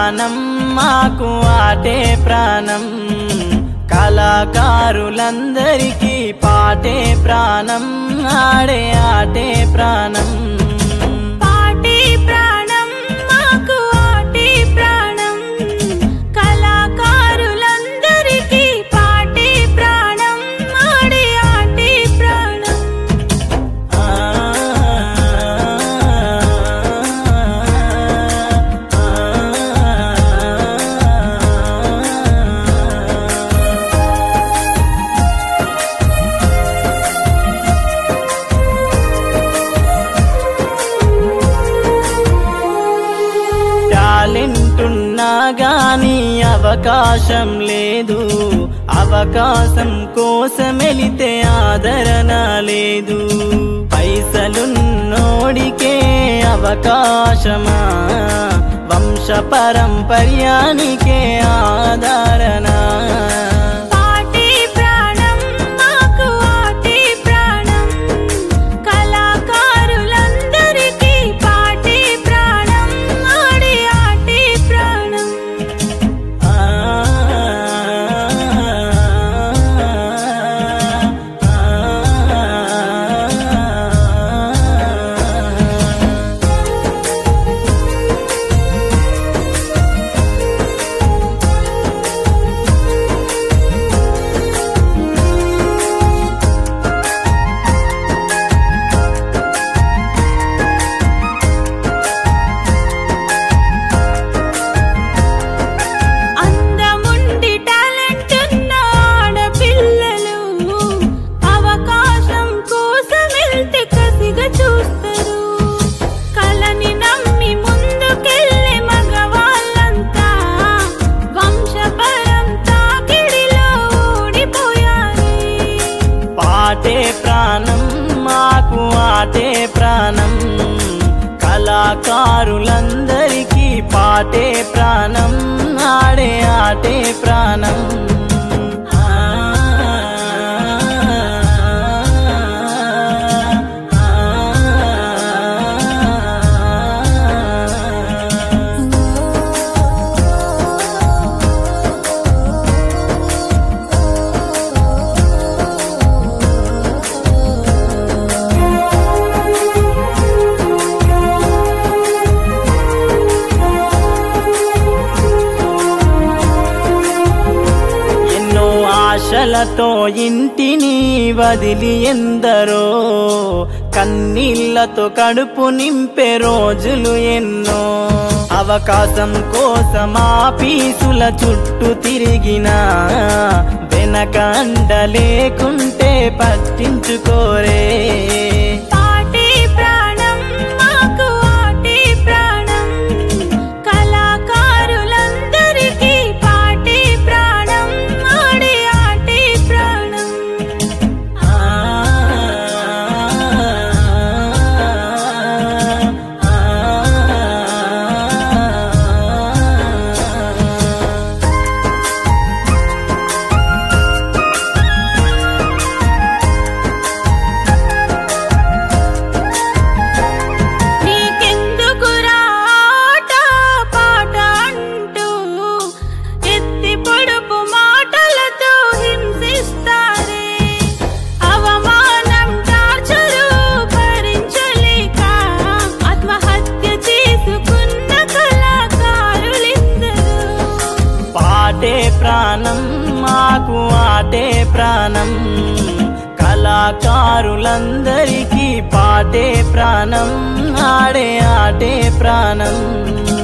ప్రాణం మాకు ఆటే ప్రాణం కళాకారులందరికీ పాటే ప్రాణం ఆడే ఆటే ప్రాణం పాటే ప్రాణం మాకు ఆటే ప్రాణం కళాకారులందరికీ పాటే ప్రాణం ఆడే ఆటే ప్రాణం ఆ టాలెంట్ ఉన్నా గాని అవకాశం లేదు అవకాశం కోసమెలితే ఆదరణ లేదు పైసలున్నోడికే అవకాశమా వంశ పరంపర్యానికే ఆదరణ పాటే ప్రాణం మాకు ఆటే ప్రాణం కళాకారులందరికీ పాటే ప్రాణం ఆడే ఆటే ప్రాణం ఆ అందముండి టాలెంట్ ఉన్న ఆడపిల్లలు అవకాశం కోసం వెళ్తే కసిగా చూస్తారు కళని నమ్మి ముందుకెళ్ళే మగవాళ్ళంతా వంశపరం తాకిడిలో ఓడిపోయారు పాటే ప్రాణం మాకు ఆటే ప్రాణం కళాకారులందరికీ పాటే ప్రాణం ఆడే ఆటే ప్రాణం ఆ ఎన్నో ఆశలతో ఇంటిని వదిలి ఎందరో కన్నీళ్లతో కడుపు నింపే రోజులు ఎన్నో అవకాశం కోసం ఆ పీసుల చుట్టూ తిరిగినా వెనక అండ లేకుంటే పట్టించుకోరే పాటే ప్రాణం మాకు ఆటే ప్రాణం కళాకారులందరికీ పాటే ప్రాణం ఆడే ఆటే ప్రాణం ఆ నీకెందుకురా ఆట పాట అంటూ ఎత్తి పొడుపు మాటలతో హింసిస్తారే అవమానం టార్చరు భరించలేక ఆత్మహత్య చేసుకున్న కళాకారులిద్దరూ పాటే ప్రాణం మాకు ఆటే ప్రాణం కళాకారులందరికీ పాటే ప్రాణం ఆడే ఆటే ప్రాణం